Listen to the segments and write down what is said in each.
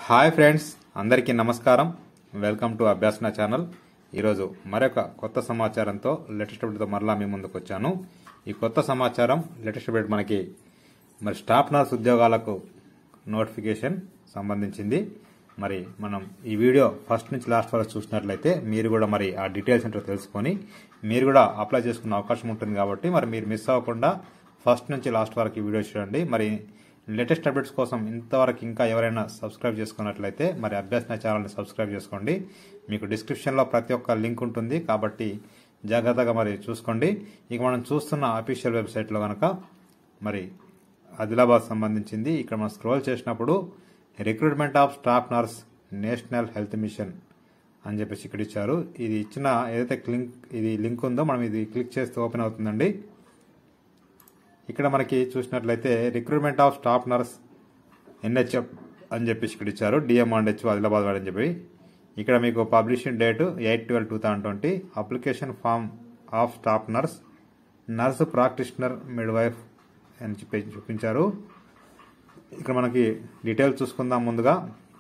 hi friends అందరికీ నమస్కారం welcome to అభ్యాసన channel ఈరోజు మరొక కొత్త సమాచారంతో లేటెస్ట్ అప్డేట్తో మరలా మీ ముందుకు వచ్చాను ఈ కొత్త సమాచారం లేటెస్ట్ అప్డేట్ మనకి మరి స్టాఫ్ నర్స్ ఉద్యోగాలకు నోటిఫికేషన్ సంబంధించింది మరి మనం ఈ వీడియో ఫస్ట్ నుంచి లాస్ట్ వరకు చూసినట్లయితే మీరు కూడా మరి ఆ డీటెయిల్స్ ఏంటో తెలుసుకొని మీరు కూడా అప్లై చేసుకునే అవకాశం ఉంటుంది కాబట్టి మరి మీరు మిస్ అవ్వకుండా ఫస్ట్ నుంచి లాస్ట్ వరకు ఈ వీడియో చూడండి మరి లేటెస్ట్ అప్డేట్స్ కోసం ఇంతవరకు ఇంకా ఎవరైనా సబ్స్క్రైబ్ చేసుకున్నట్లయితే మరి అభ్యాసన ఛానల్ని సబ్స్క్రైబ్ చేసుకోండి మీకు డిస్క్రిప్షన్లో ప్రతి ఒక్క లింక్ ఉంటుంది కాబట్టి జాగ్రత్తగా మరి చూసుకోండి ఇక మనం చూస్తున్న అఫీషియల్ వెబ్సైట్లో కనుక మరి ఆదిలాబాద్ సంబంధించింది ఇక్కడ మనం స్క్రోల్ చేసినప్పుడు recruitment of staff nurse national health mission అని చెప్పేసి ఇక్కడ ఇచ్చారు ఇది ఇచ్చిన ఏదైతే లింక్ ఇది లింక్ ఉందో మనం ఇది క్లిక్ చేస్తే ఓపెన్ అవుతుందండి ఇక్కడ మనకి చూసినట్లయితే recruitment of staff nurse NHF అని చెప్పేసి ఇక్కడ ఇచ్చారు డిఎం అండ్ హెచ్ ఆదిలాబాద్ వాడు అని చెప్పి ఇక్కడ మీకు publishing date eight twelve two thousand twenty application form of staff nurse nurse practitioner midwife అని చెప్పి చూపించారు ఇక్కడ మనకి డీటెయిల్స్ చూసుకుందాం ముందుగా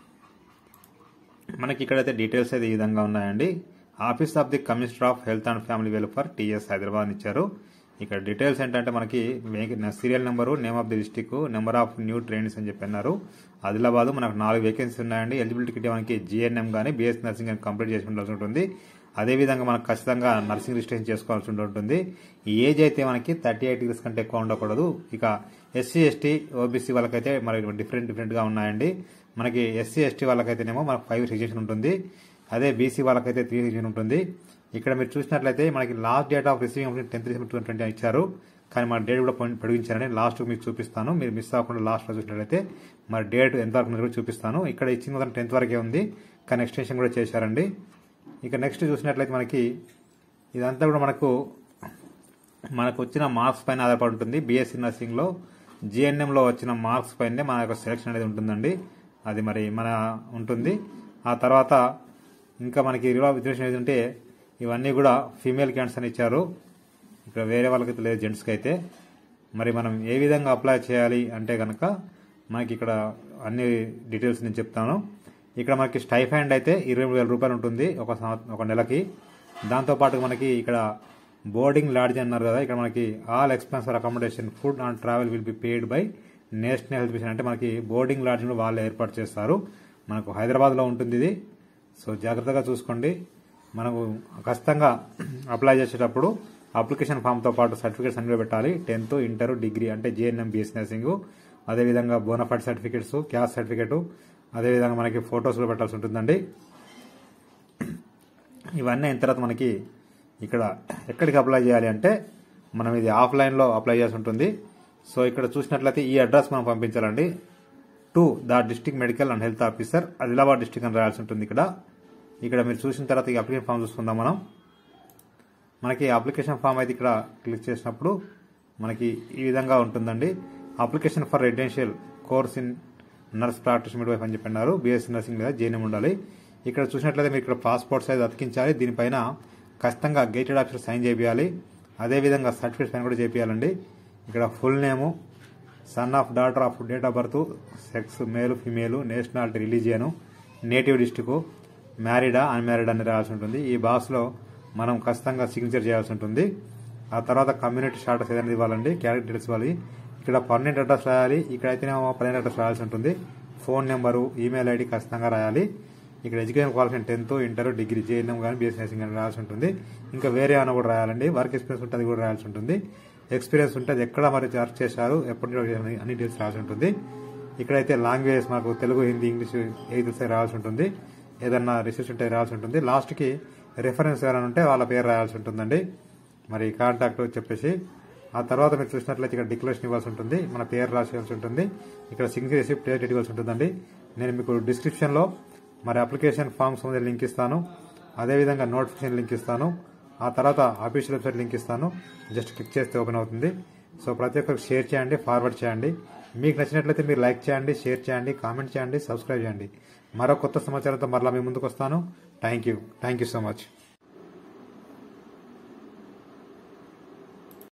మనకి ఇక్కడైతే డీటెయిల్స్ అయితే ఈ విధంగా ఉన్నాయండి office of the commissioner of health and family welfare TS Hyderabad ఇచ్చారు ఇక్కడ డీటెయిల్స్ ఏంటంటే మనకి serial number name of the district number of new trains అని చెప్పి అన్నారు ఆదిలాబాద్ మనకు నాలుగు వేకెన్సీ ఉన్నాయండి ఎలిజిబిలిటీకి మనకి జిఎన్ఎం కానీ బీఎస్ నర్సింగ్ కానీ కంప్లీట్ చేసి ఉండాల్సి ఉంటుంది అదేవిధంగా మనకు ఖచ్చితంగా నర్సింగ్ రిజిస్ట్రేషన్ చేసుకోవాల్సి ఉంటుంది ఈ ఏజ్ అయితే మనకి థర్టీ ఎయిట్ ఇయర్స్ కంటే ఎక్కువ ఉండకూడదు ఇక ఎస్సీ ఎస్టీ ఓబీసీ వాళ్ళకైతే మరి డిఫరెంట్ డిఫరెంట్గా ఉన్నాయండి మనకి ఎస్సీ ఎస్టీ వాళ్ళకైతేనేమో మనకు ఫైవ్ రిజిస్ట్రేషన్ ఉంటుంది అదే బీసీ వాళ్ళకైతే త్రీ రిజిస్ట్రేషన్ ఉంటుంది ఇక్కడ మీరు చూసినట్లయితే మనకి last date of receiving tenth December two twenty ఇచ్చారు కానీ మన డేట్ కూడా పొడిగించారని లాస్ట్ మీకు చూపిస్తాను మీరు మిస్ అవ్వకుండా లాస్ట్లో చూసినట్లయితే మరి డేట్ ఎంతవరకు కూడా చూపిస్తాను ఇక్కడ ఇచ్చిన మొదటి టెన్త్ వరకే ఉంది కానీ ఎక్స్టెన్షన్ కూడా చేశారండి ఇక నెక్స్ట్ చూసినట్లయితే మనకి ఇదంతా కూడా మనకు మనకు వచ్చిన మార్క్స్ పైన ఆధారపడి ఉంటుంది బీఎస్సీ నర్సింగ్లో జిఎన్ఎంలో వచ్చిన మార్క్స్ పైనే మన యొక్క సెలక్షన్ అనేది ఉంటుందండి అది మరి మన ఉంటుంది ఆ తర్వాత ఇంకా మనకి రిజర్వేషన్ ఏది ఉంటే ఇవన్నీ కూడా ఫీమేల్ క్యాండిడేట్స్ అని ఇచ్చారు ఇక్కడ వేరే వాళ్ళకైతే లేదు జెంట్స్కి అయితే మరి మనం ఏ విధంగా అప్లై చేయాలి అంటే కనుక మనకి ఇక్కడ అన్ని డీటెయిల్స్ నేను చెప్తాను ఇక్కడ మనకి స్టైఫండ్ అయితే ఇరవై వేల రూపాయలు ఉంటుంది ఒక ఒక నెలకి దాంతోపాటు మనకి ఇక్కడ బోర్డింగ్ లాడ్జ్ అన్నారు కదా ఇక్కడ మనకి all expense for accommodation food and travel will be paid by national health mission అంటే మనకి బోర్డింగ్ లాడ్జ్ కూడా వాళ్ళు ఏర్పాటు చేస్తారు మనకు హైదరాబాద్లో ఉంటుంది ఇది సో జాగ్రత్తగా చూసుకోండి మనకు ఖచ్చితంగా అప్లై చేసేటప్పుడు అప్లికేషన్ ఫామ్తో పాటు సర్టిఫికేట్స్ అన్ని పెట్టాలి టెన్త్ ఇంటర్ డిగ్రీ అంటే జేఎన్ఎం బీఎస్ నర్సింగ్ అదేవిధంగా బోనఫైడ్ సర్టిఫికేట్స్ క్యాస్ట్ సర్టిఫికేట్ అదేవిధంగా మనకి ఫొటోస్ కూడా పెట్టాల్సి ఉంటుందండి ఇవన్నీ అయిన తర్వాత మనకి ఇక్కడ ఎక్కడికి అప్లై చేయాలి అంటే మనం ఇది ఆఫ్లైన్లో అప్లై చేయాల్సి ఉంటుంది సో ఇక్కడ చూసినట్లయితే ఈ అడ్రస్ మనం పంపించాలండి to the district medical and health officer Adilabad district అని రాయాల్సి ఉంటుంది ఇక్కడ ఇక్కడ మీరు చూసిన తర్వాత ఈ అప్లికేషన్ ఫామ్ చూసుకుందాం మనం మనకి అప్లికేషన్ ఫామ్ అయితే ఇక్కడ క్లిక్ చేసినప్పుడు మనకి ఈ విధంగా ఉంటుందండి application for residential course in nurse practice midwife అని చెప్పన్నారు బీఎస్సీ నర్సింగ్ లేదా జేఎన్ఎం ఉండాలి ఇక్కడ చూసినట్లయితే మీరు ఇక్కడ పాస్పోర్ట్ సైజ్ అతికించాలి దీనిపైన ఖచ్చితంగా గేటెడ్ ఆఫీసర్ సైన్ చేయాలి అదేవిధంగా సర్టిఫికేట్ సైన్ కూడా చేయాలండి ఇక్కడ full name son of daughter of date of birth sex male female nationality religion native district మ్యారీడా అన్మ్యారీడ్ అని రాయాల్సి ఉంటుంది ఈ బాక్స్లో మనం ఖచ్చితంగా సిగ్నేచర్ చేయాల్సి ఉంటుంది ఆ తర్వాత కమ్యూనిటీ స్టాటస్ ఏదైనా ఇవ్వాలండి క్యారెక్టర్ డీటెయిల్స్ ఇవ్వాలి ఇక్కడ పర్మనెంట్ అడ్రస్ రాయాలి ఇక్కడైతేనేమో పర్మనెంట్ అడ్రస్ రాయాల్సి ఉంటుంది ఫోన్ నెంబరు ఈమెయిల్ ఐడి ఖచ్చితంగా రాయాలి ఇక్కడ education qualification tenth inter degree GNM కానీ బీఎస్ నర్సింగ్ కానీ రాయాల్సి ఉంటుంది ఇంకా వేరే ఏమైనా కూడా రాయాలండి వర్క్ ఎక్స్పీరియన్స్ ఉంటే అది కూడా రాయాల్సి ఉంటుంది ఎక్స్పీరియన్స్ ఉంటే అది ఎక్కడ మరి వర్క్ చేశారు ఎప్పటి అన్ని డీటెయిల్స్ రాయాల్సి ఉంటుంది ఇక్కడైతే లాంగ్వేజ్ మనకు తెలుగు హిందీ ఇంగ్లీష్ ఏది రాయాల్సి ఉంటుంది ఏదన్నా రిసెర్చ్ ఉంటే రాయాల్సి ఉంటుంది లాస్ట్కి రిఫరెన్స్ ఎవరైనా ఉంటే వాళ్ళ పేరు రాయాల్సి ఉంటుందండి మరి కాంటాక్ట్ చెప్పేసి ఆ తర్వాత మీరు చూసినట్లయితే ఇక్కడ డిక్లరేషన్ ఇవ్వాల్సి ఉంటుంది మన పేరు రాసేయాల్సి ఉంటుంది ఇక్కడ సిగ్నేచర్ చేసి ప్లేట్ ఇవ్వాల్సి ఉంటుందండి నేను మీకు డిస్క్రిప్షన్లో మరి అప్లికేషన్ ఫామ్స్ మీద లింక్ ఇస్తాను అదేవిధంగా నోటిఫికేషన్ లింక్ ఇస్తాను ఆ తర్వాత ఆఫీషియల్ వెబ్సైట్ లింక్ ఇస్తాను జస్ట్ క్లిక్ చేస్తే ఓపెన్ అవుతుంది సో ప్రతి ఒక్కరికి షేర్ చేయండి ఫార్వర్డ్ చేయండి మీకు నచ్చినట్లయితే మీరు లైక్ చేయండి షేర్ చేయండి కామెంట్ చేయండి సబ్స్క్రైబ్ చేయండి మరో కొత్త సమాచారంతో మరలా మీ ముందుకు వస్తాను thank you thank you so much